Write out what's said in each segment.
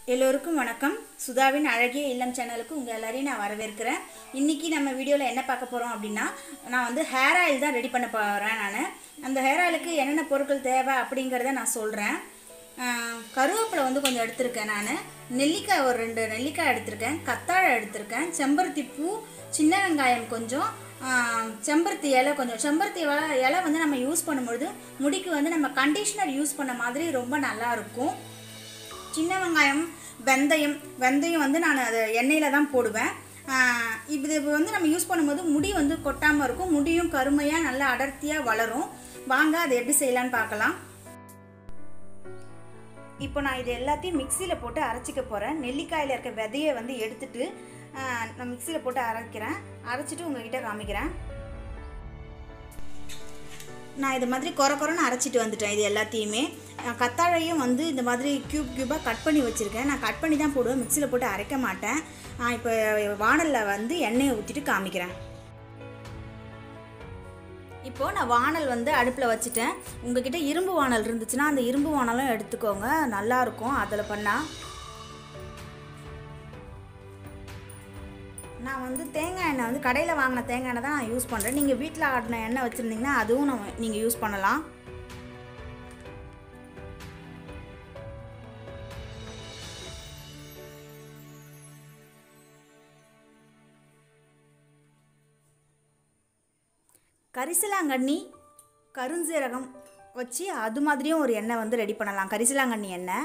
எல்லோருக்கும் வணக்கம் சுதாவின் அழகிய இல்லம் சேனலுக்கு உங்கள் எல்லாரையும் நான் வரவேற்கிறேன் இன்றைக்கி நம்ம வீடியோவில் என்ன பார்க்க போகிறோம் அப்படின்னா நான் வந்து ஹேர் ஆயில் தான் ரெடி பண்ண போகிறேன் நான் அந்த ஹேர் ஆயிலுக்கு என்னென்ன பொருட்கள் தேவை அப்படிங்கிறத நான் சொல்கிறேன் கருவேப்பிலை வந்து கொஞ்சம் எடுத்திருக்கேன் நான் நெல்லிக்காய் ஒரு ரெண்டு நெல்லிக்காய் எடுத்திருக்கேன் கத்தாழை எடுத்திருக்கேன் செம்பருத்தி பூ சின்ன வெங்காயம் கொஞ்சம் ஆஹ், செம்பருத்தி இலை கொஞ்சம் செம்பருத்தி இலை இலை வந்து நம்ம யூஸ் பண்ணும்பொழுது முடிக்கு வந்து நம்ம கண்டிஷ்னர் யூஸ் பண்ண மாதிரி ரொம்ப நல்லா இருக்கும் சின்ன வெங்காயம் வெந்தயம் வெந்தயம் வந்து நான் அதை எண்ணெயில் தான் போடுவேன் ஆஹ் இது வந்து நம்ம யூஸ் பண்ணும்போது முடி வந்து கொட்டாமல் இருக்கும் முடியும் கருமையாக நல்லா அடர்த்தியாக வளரும் வாங்க அதை எப்படி செய்யலான்னு பார்க்கலாம் இப்போ நான் இது எல்லாத்தையும் மிக்சியில் போட்டு அரைச்சிக்க போகிறேன் நெல்லிக்காயில் இருக்க விதையை வந்து எடுத்துட்டு ஆஹ் நான் மிக்சியில் போட்டு அரைக்கிறேன் அரைச்சிட்டு உங்ககிட்ட காமிக்கிறேன் நான் இது மாதிரி குறை குறைன்னு அரைச்சிட்டு வந்துட்டேன் இது எல்லாத்தையுமே அஹ் கத்தாழையும் வந்து இந்த மாதிரி க்யூப் க்யூபாக கட் பண்ணி வச்சுருக்கேன் நான் கட் பண்ணி தான் போடுவேன் மிக்சியில் போட்டு அரைக்க மாட்டேன் நான் இப்போ வானலில் வந்து எண்ணெயை ஊற்றிட்டு காமிக்கிறேன் இப்போது நான் வானல் வந்து அடுப்பில் வச்சுட்டேன் உங்ககிட்ட இரும்பு வானல் இருந்துச்சுன்னா அந்த இரும்பு வானலும் எடுத்துக்கோங்க நல்லாயிருக்கும் அதில் பண்ணால் நான் வந்து தேங்காய் எண்ணெய் வந்து கடையில் வாங்கின தேங்காய் எண்ணெய் தான் நான் யூஸ் பண்ணுறேன் நீங்கள் வீட்டில் ஆடின எண்ணெய் வச்சுருந்தீங்கன்னா அதுவும் நம்ம நீங்கள் யூஸ் பண்ணலாம் கரிசலாங்கண்ணி கருஞ்சீரகம் வச்சு அது மாதிரியும் ஒரு எண்ணெய் வந்து ரெடி பண்ணலாம் கரிசலாங்கண்ணி எண்ணெய்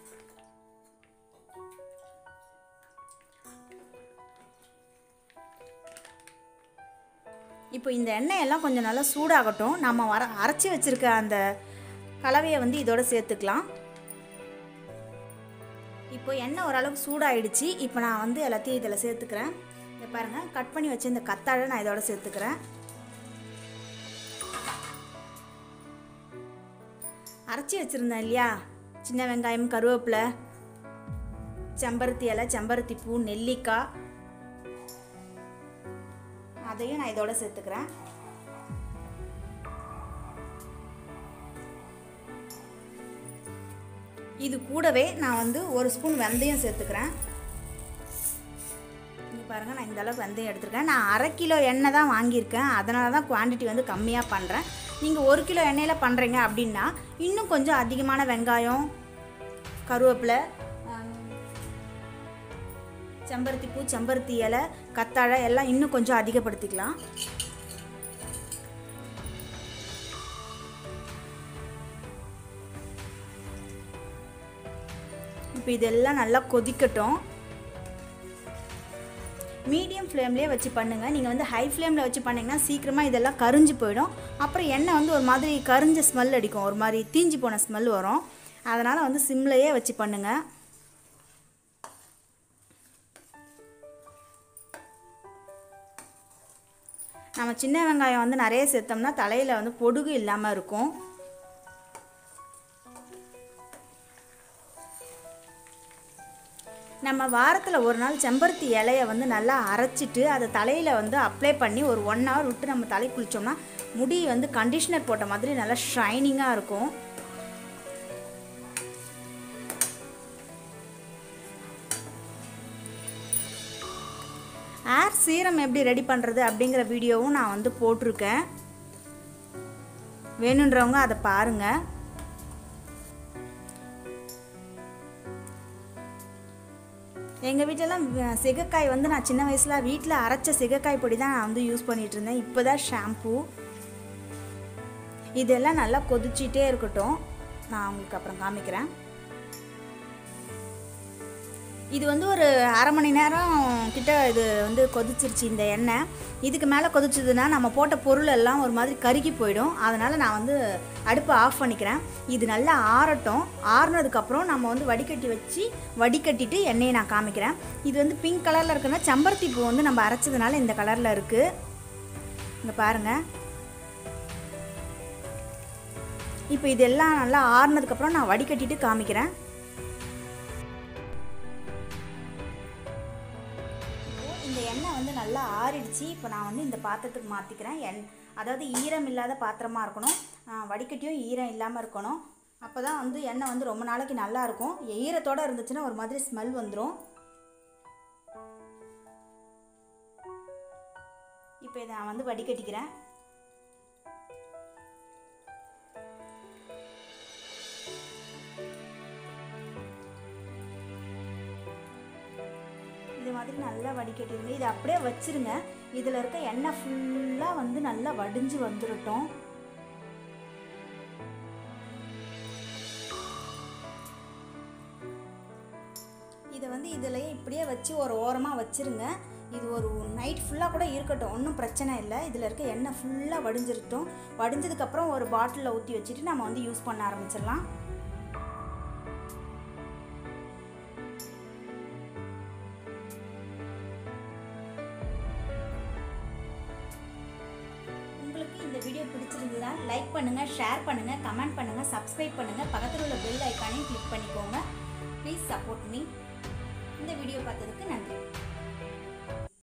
இப்போ இந்த எண்ணெயெல்லாம் கொஞ்சம் நல்லா சூடாகட்டும் நம்ம வர அரைச்சி வச்சுருக்க அந்த கலவையை வந்து இதோட சேர்த்துக்கலாம் இப்போ எண்ணெய் ஓரளவுக்கு சூடாயிடுச்சு இப்போ நான் வந்து எல்லாத்தையும் இதில் சேர்த்துக்கிறேன் இதை பாருங்கள் கட் பண்ணி வச்சு இந்த கத்தாழை நான் இதோட சேர்த்துக்கிறேன் அரைச்சி வச்சுருந்தேன் இல்லையா சின்ன வெங்காயம் கருவேப்பிலை செம்பருத்தி இலை செம்பருத்தி பூ நெல்லிக்காய் அதையும் நான் இதோட சேர்த்துக்கிறேன் இது கூடவே நான் வந்து ஒரு ஸ்பூன் வெந்தயம் சேர்த்துக்கிறேன் இங்கே பாருங்கள் நான் இந்த அளவுக்கு வெந்தயம் எடுத்துருக்கேன் நான் அரை கிலோ எண்ணெய் தான் வாங்கியிருக்கேன் அதனால தான் குவான்டிட்டி வந்து கம்மியாக பண்ணுறேன் நீங்கள் ஒரு கிலோ எண்ணெயில் பண்ணுறீங்க அப்படின்னா இன்னும் கொஞ்சம் அதிகமான வெங்காயம் கருவேப்பிலை ஆம், செம்பருத்தி பூ செம்பருத்தி இலை கத்தாழை எல்லாம் இன்னும் கொஞ்சம் அதிகப்படுத்திக்கலாம் இப்போ இதெல்லாம் நல்லா கொதிக்கட்டும் மீடியம் ஃப்ளேம்லேயே வச்சு பண்ணுங்கள் நீங்கள் வந்து ஹை ஃப்ளேமில் வச்சு பண்ணிங்கன்னா சீக்கிரமாக இதெல்லாம் கரிஞ்சு போயிடும் அப்புறம் எண்ணெய் வந்து ஒரு மாதிரி கரிஞ்ச ஸ்மெல் அடிக்கும் ஒரு மாதிரி தீஞ்சு போன ஸ்மெல் வரும் அதனால் வந்து சிம்லையே வச்சு பண்ணுங்கள் நம்ம சின்ன வெங்காயம் வந்து நிறைய சேர்த்தோம்னா தலையில் வந்து பொடுகு இல்லாமல் இருக்கும் நம்ம வாரத்தில் ஒரு நாள் செம்பருத்தி இலையை வந்து நல்லா அரைச்சிட்டு அதை தலையில் வந்து அப்ளை பண்ணி ஒரு ஒன் ஹவர் விட்டு நம்ம தலை குளித்தோம்னா முடி வந்து கண்டிஷ்னர் போட்ட மாதிரி நல்லா ஷைனிங்காக இருக்கும் ஏர் சீரம் எப்படி ரெடி பண்ணுறது அப்படிங்கிற வீடியோவும் நான் வந்து போட்டிருக்கேன் வேணுன்றவங்க அதை பாருங்கள் எங்கள் வீட்டிலலாம் வ- சிகைக்காய் வந்து நான் சின்ன வயசில் வீட்டில் அரைச்ச சிகைக்காய் பொடி தான் நான் வந்து யூஸ் பண்ணிகிட்டு இருந்தேன் இப்போ தான் ஷாம்பு இதெல்லாம் நல்லா கொதிச்சிட்டே இருக்கட்டும் நான் உங்களுக்கு அப்புறம் காமிக்கிறேன் இது வந்து ஒரு அரை மணி நேரம் கிட்ட இது வந்து கொதிச்சிருச்சு இந்த எண்ணெய் இதுக்கு மேலே கொதிச்சதுன்னா நம்ம போட்ட பொருள் எல்லாம் ஒரு மாதிரி கருகி போயிடும் அதனால் நான் வந்து அடுப்பை ஆஃப் பண்ணிக்கிறேன் இது நல்லா ஆறட்டும் ஆறுனதுக்கப்புறம் நம்ம வந்து வடிகட்டி வச்சு வடிகட்டிட்டு எண்ணெயை நான் காமிக்கிறேன் இது வந்து பிங்க் கலரில் இருக்குன்னா செம்பருத்தி பூ வந்து நம்ம அரைச்சதுனால இந்த கலரில் இருக்குது இங்கே பாருங்கள் இப்போ இதெல்லாம் நல்லா ஆறுனதுக்கப்புறம் நான் வடிகட்டிட்டு காமிக்கிறேன் இப்போ இந்த எண்ணெய் வந்து நல்லா ஆறிடுச்சு இப்போ நான் வந்து இந்த பாத்திரத்துக்கு மாற்றிக்கிறேன் எண் அதாவது ஈரம் இல்லாத பாத்திரமா இருக்கணும் ஆ, வடிகட்டியும் ஈரம் இல்லாமல் இருக்கணும் அப்போ தான் வந்து எண்ணெய் வந்து ரொம்ப நாளைக்கு நல்லா இருக்கும் ஈரத்தோடு இருந்துச்சுன்னா ஒரு மாதிரி ஸ்மெல் வந்துடும் இப்போ இதை நான் வந்து வடிகட்டிக்கிறேன் இது மாதிரி நல்லா வடிகட்டிடுங்க இதை அப்படியே வச்சிருங்க இதில் இருக்க எண்ணெய் ஃபுல்லாக வந்து நல்லா வடிஞ்சு வந்துடட்டும் இதை வந்து இதில் இப்படியே வச்சு ஒரு ஓரமாக வச்சுருங்க இது ஒரு நைட் ஃபுல்லாக கூட இருக்கட்டும் ஒன்றும் பிரச்சனை இல்லை இதில் இருக்க எண்ணெய் ஃபுல்லாக வடிஞ்சிருட்டும் வடிஞ்சதுக்கப்புறம் ஒரு பாட்டிலில் ஊற்றி வச்சுட்டு நம்ம வந்து யூஸ் பண்ண ஆரம்பிச்சிடலாம் உங்களுக்கு இந்த வீடியோ பிடிச்சிருந்ததா லைக் பண்ணுங்கள் ஷேர் பண்ணுங்கள் கமெண்ட் பண்ணுங்கள் சப்ஸ்கிரைப் பண்ணுங்கள் பக்கத்தில் உள்ள பெல் ஐக்கானையும் கிளிக் பண்ணிக்கோங்க ப்ளீஸ் சப்போர்ட் மீ இந்த வீடியோ பார்த்ததுக்கு நன்றி